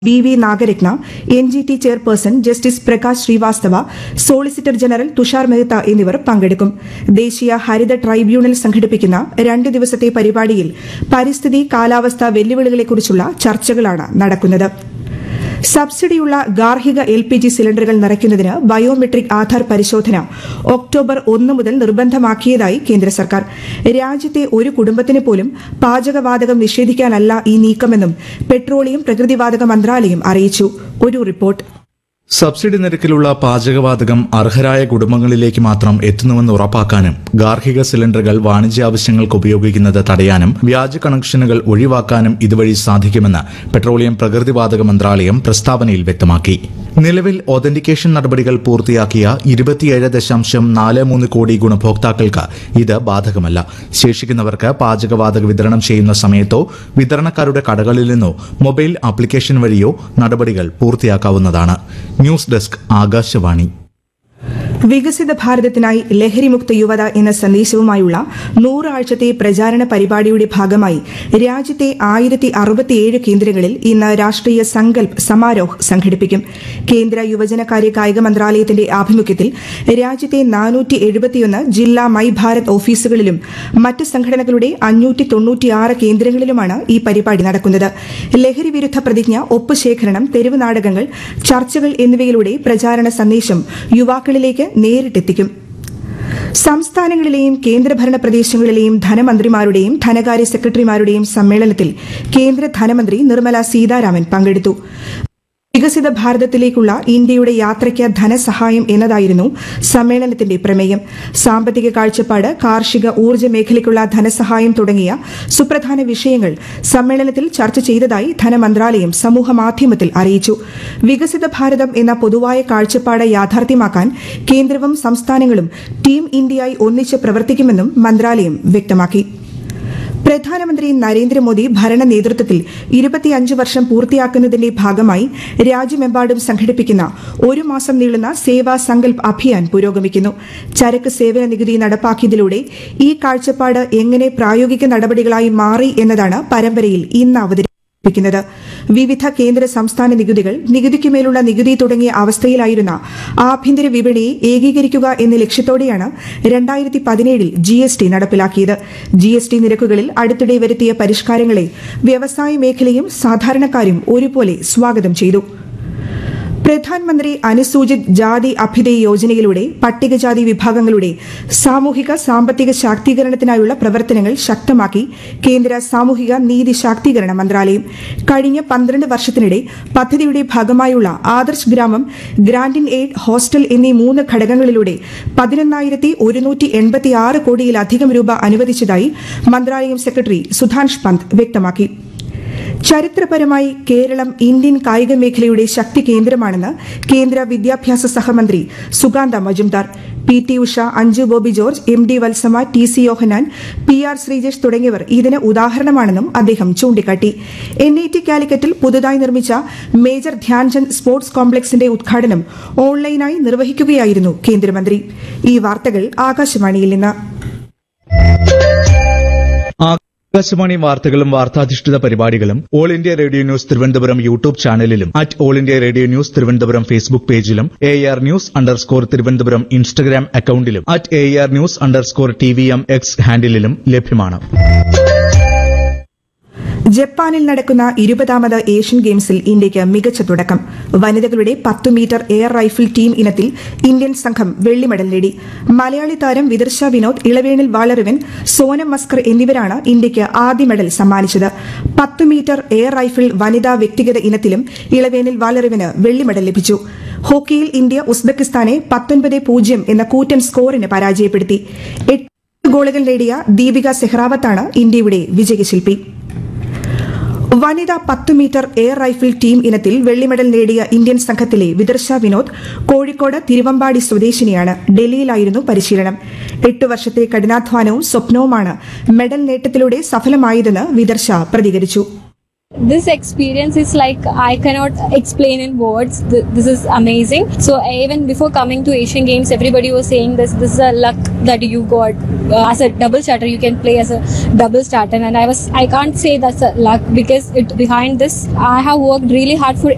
B V Nagarathna N G T chairperson justice Prakash Srivastava solicitor general Tushar Mehta എന്നിവർ പങ്കെടുക്കും ദേശീയ ഹരിത ട്രൈബ്യൂണൽ സംഘടിപ്പിക്കുന്ന രണ്ട് ദിവസത്തെ പരിപാടിയിൽ പരിസ്ഥിതി കാലാവസ്ഥാ വെല്ലുവിളികളെക്കുറിച്ചുള്ള ചർച്ചകളാണ് നടക്കുന്നത് സബ്സിഡിയുള്ള ഗാർഹിക എൽ പി ജി സിലിണ്ടറുകൾ നിറയ്ക്കുന്നതിന് ബയോമെട്രിക് ആധാർ പരിശോധന ഒക്ടോബർ ഒന്ന് മുതൽ നിർബന്ധമാക്കിയതായി കേന്ദ്ര സർക്കാർ രാജ്യത്തെ ഒരു കുടുംബത്തിന് പോലും പാചകവാതകം നിഷേധിക്കാനല്ല ഈ നീക്കമെന്നും പെട്രോളിയം പ്രകൃതിവാതക മന്ത്രാലയം അറിയിച്ചു ഒരു റിപ്പോർട്ട് സബ്സിഡി നിരക്കിലുള്ള പാചകവാതകം അർഹരായ കുടുംബങ്ങളിലേക്ക് മാത്രം എത്തുന്നുവെന്ന് ഉറപ്പാക്കാനും ഗാർഹിക സിലിണ്ടറുകൾ വാണിജ്യാവശ്യങ്ങൾക്ക് ഉപയോഗിക്കുന്നത് തടയാനും വ്യാജ കണക്ഷനുകൾ ഒഴിവാക്കാനും ഇതുവഴി സാധിക്കുമെന്ന് പെട്രോളിയം പ്രകൃതിവാതക മന്ത്രാലയം പ്രസ്താവനയിൽ വ്യക്തമാക്കി നിലവിൽ ഒതന്റിക്കേഷൻ നടപടികൾ പൂർത്തിയാക്കിയ ഇരുപത്തിയേഴ് ദശാംശം നാല് മൂന്ന് കോടി ഗുണഭോക്താക്കൾക്ക് ഇത് ബാധകമല്ല ശേഷിക്കുന്നവർക്ക് പാചകവാതക വിതരണം ചെയ്യുന്ന സമയത്തോ വിതരണക്കാരുടെ കടകളിൽ നിന്നോ മൊബൈൽ ആപ്ലിക്കേഷൻ വഴിയോ നടപടികൾ പൂർത്തിയാക്കാവുന്നതാണ് ന്യൂസ് ഡെസ്ക് ആകാശവാണി വികസിത ഭാരതത്തിനായി ലഹരിമുക്ത യുവത എന്ന സന്ദേശവുമായുള്ള നൂറാഴ്ചത്തെ പ്രചാരണ പരിപാടിയുടെ ഭാഗമായി രാജ്യത്തെ ആയിരത്തി അറുപത്തിയേഴ് കേന്ദ്രങ്ങളിൽ ഇന്ന് രാഷ്ട്രീയ സങ്കൽപ് സമാരോഹ് സംഘടിപ്പിക്കും കേന്ദ്ര യുവജനകാര്യ കായിക മന്ത്രാലയത്തിന്റെ ആഭിമുഖ്യത്തിൽ രാജ്യത്തെ നാനൂറ്റി എഴുപത്തിയൊന്ന് ജില്ലാ മൈ ഭാരത് ഓഫീസുകളിലും മറ്റ് സംഘടനകളുടെ അഞ്ഞൂറ്റി തൊണ്ണൂറ്റിയാറ് കേന്ദ്രങ്ങളിലുമാണ് ഈ പരിപാടി നടക്കുന്നത് ലഹരി വിരുദ്ധ പ്രതിജ്ഞ ഒപ്പ് ശേഖരണം തെരുവ് നാടകങ്ങൾ ചർച്ചകൾ എന്നിവയിലൂടെ പ്രചാരണ സന്ദേശം യുവാക്കളിലേക്ക് നേരിട്ടെത്തിക്കും സംസ്ഥാനങ്ങളിലെയും കേന്ദ്രഭരണ പ്രദേശങ്ങളിലെയും ധനമന്ത്രിമാരുടെയും ധനകാര്യ സെക്രട്ടറിമാരുടെയും സമ്മേളനത്തിൽ കേന്ദ്ര ധനമന്ത്രി നിർമ്മല സീതാരാമൻ പങ്കെടുത്തു വികസിത ഭാരതത്തിലേക്കുള്ള ഇന്ത്യയുടെ യാത്രയ്ക്ക് ധനസഹായം എന്നതായിരുന്നു സമ്മേളനത്തിന്റെ പ്രമേയം സാമ്പത്തിക കാഴ്ചപ്പാട് കാർഷിക ഊർജ്ജ മേഖലയ്ക്കുള്ള ധനസഹായം തുടങ്ങിയ സുപ്രധാന വിഷയങ്ങൾ സമ്മേളനത്തിൽ ചർച്ച ചെയ്തതായി ധനമന്ത്രാലയം സമൂഹമാധ്യമത്തിൽ അറിയിച്ചു വികസിത ഭാരതം എന്ന പൊതുവായ കാഴ്ചപ്പാട് യാഥാർത്ഥ്യമാക്കാൻ കേന്ദ്രവും സംസ്ഥാനങ്ങളും ടീം ഇന്ത്യയായി ഒന്നിച്ച് പ്രവർത്തിക്കുമെന്നും മന്ത്രാലയം വ്യക്തമാക്കി പ്രധാനമന്ത്രി നരേന്ദ്രമോദി ഭരണ നേതൃത്വത്തിൽ ഇരുപത്തിയഞ്ച് വർഷം പൂർത്തിയാക്കുന്നതിന്റെ ഭാഗമായി രാജ്യമെമ്പാടും സംഘടിപ്പിക്കുന്ന ഒരു മാസം നീളുന്ന സേവാ സങ്കൽപ് അഭിയാൻ പുരോഗമിക്കുന്നു ചരക്ക് സേവന നികുതി നടപ്പാക്കിയതിലൂടെ ഈ കാഴ്ചപ്പാട് എങ്ങനെ പ്രായോഗിക നടപടികളായി മാറി എന്നതാണ് പരമ്പരയിൽ ഇന്ന് അവതരിപ്പിക്കുന്നത് വിവിധ കേന്ദ്ര സംസ്ഥാന നികുതികൾ നികുതിക്കുമേലുള്ള നികുതി തുടങ്ങിയ അവസ്ഥയിലായിരുന്ന ആഭ്യന്തര വിപണിയെ ഏകീകരിക്കുക എന്ന ലക്ഷ്യത്തോടെയാണ് രണ്ടായിരത്തി പതിനേഴിൽ ജി എസ് ടി നടപ്പിലാക്കിയത് ജി എസ് ടി നിരക്കുകളിൽ അടുത്തിടെ വരുത്തിയ പരിഷ്കാരങ്ങളെ വ്യവസായ മേഖലയും സാധാരണക്കാരും ഒരുപോലെ സ്വാഗതം ചെയ്തു പ്രധാൻമന്ത്രി അനുസൂചിത് ജാതി അഭ്യുദയ യോജനയിലൂടെ പട്ടികജാതി വിഭാഗങ്ങളുടെ സാമൂഹിക സാമ്പത്തിക ശാക്തീകരണത്തിനായുള്ള പ്രവർത്തനങ്ങൾ ശക്തമാക്കി കേന്ദ്ര സാമൂഹിക നീതി ശാക്തീകരണ മന്ത്രാലയം കഴിഞ്ഞ പന്ത്രണ്ട് വർഷത്തിനിടെ പദ്ധതിയുടെ ഭാഗമായുള്ള ആദർശ് ഗ്രാമം ഗ്രാൻഡ് ഇൻ എയ്ഡ് ഹോസ്റ്റൽ എന്നീ മൂന്ന് ഘടകങ്ങളിലൂടെ പതിനൊന്നായിരത്തി ഒരുന്നൂറ്റി എൺപത്തിയാറ് കോടിയിലധികം രൂപ അനുവദിച്ചതായി മന്ത്രാലയം സെക്രട്ടറി സുധാൻഷ് പന്ത് വ്യക്തമാക്കി ചരിത്രപരമായി കേരളം ഇന്ത്യൻ കായിക മേഖലയുടെ ശക്തി കേന്ദ്രമാണെന്ന് കേന്ദ്ര വിദ്യാഭ്യാസ സഹമന്ത്രി Sukanta Majumdar P T Usha Anju Bobby George M D Valsamma T C Yohannan P R Sreejesh തുടങ്ങിയവർ ഇതിന് ഉദാഹരണമാണെന്നും അദ്ദേഹം ചൂണ്ടിക്കാട്ടി എൻ ഐ ടി കാലിക്കറ്റിൽ പുതുതായി നിർമ്മിച്ച മേജർ ധ്യാൻചന്ദ് സ്പോർട്സ് കോംപ്ലക്സിന്റെ ഉദ്ഘാടനം ഓൺലൈനായി നിർവഹിക്കുകയായിരുന്നു കേന്ദ്രമന്ത്രി ഈ വാർത്തകൾ ആകാശവാണിയിൽ നിന്ന് ആകാശവാണി വാർത്തകളും വാർത്താധിഷ്ഠിത പരിപാടികളും all India radio news Thiruvananthapuram YouTube ചാനലിലും at all India radio news Thiruvananthapuram Facebook പേജിലും A R news underscore Thiruvananthapuram Instagram അക്കൌണ്ടിലും at A R news underscore T V M X ഹാൻഡിലും ലഭ്യമാണ് ജപ്പാനിൽ നടക്കുന്ന ഇരുപതാമത് ഏഷ്യൻ ഗെയിംസിൽ ഇന്ത്യയ്ക്ക് മികച്ച തുടക്കം വനിതകളുടെ പത്ത് മീറ്റർ എയർ റൈഫിൾ ടീം ഇനത്തിൽ ഇന്ത്യൻ സംഘം വെള്ളി മെഡൽ നേടി മലയാളി താരം വിദർശ വിനോദ് ഇളവേണിൽ വാളറിവൻ സോനം മസ്കർ എന്നിവരാണ് ഇന്ത്യയ്ക്ക് ആദ്യ മെഡൽ സമ്മാനിച്ചത് പത്ത് മീറ്റർ എയർ റൈഫിൾ വനിതാ വ്യക്തിഗത ഇനത്തിലും ഇളവേണിൽ വാളറിവിന് വെള്ളി മെഡൽ ലഭിച്ചു ഹോക്കിയിൽ ഇന്ത്യ ഉസ്ബെക്കിസ്ഥാനെ പത്തൊൻപത് പൂജ്യം എന്ന കൂറ്റൻ സ്കോറിന് പരാജയപ്പെടുത്തി എട്ട് ഗോളുകൾ നേടിയ ദീപിക സെഹ്റാവത്താണ് ഇന്ത്യയുടെ വിജയശില്പി വനിതാ പത്ത് മീറ്റർ എയർ റൈഫിൾ ടീം ഇനത്തിൽ വെള്ളി മെഡൽ നേടിയ ഇന്ത്യൻ സംഘത്തിലെ വിദർശ വിനോദ് കോഴിക്കോട് തിരുവമ്പാടി സ്വദേശിനിയാണ് ഡൽഹിയിലായിരുന്നു പരിശീലനം എട്ട് വർഷത്തെ കഠിനാധ്വാനവും സ്വപ്നവുമാണ് മെഡൽ നേട്ടത്തിലൂടെ സഫലമായതെന്ന് വിദർശ പ്രതികരിച്ചു this experience is like I cannot explain in words. Th- This is amazing. So even before coming to Asian Games, everybody was saying this. This is a luck that you got uh, as a double starter. You can play as a double starter, and I was I can't say that's a luck because it behind this I have worked really hard for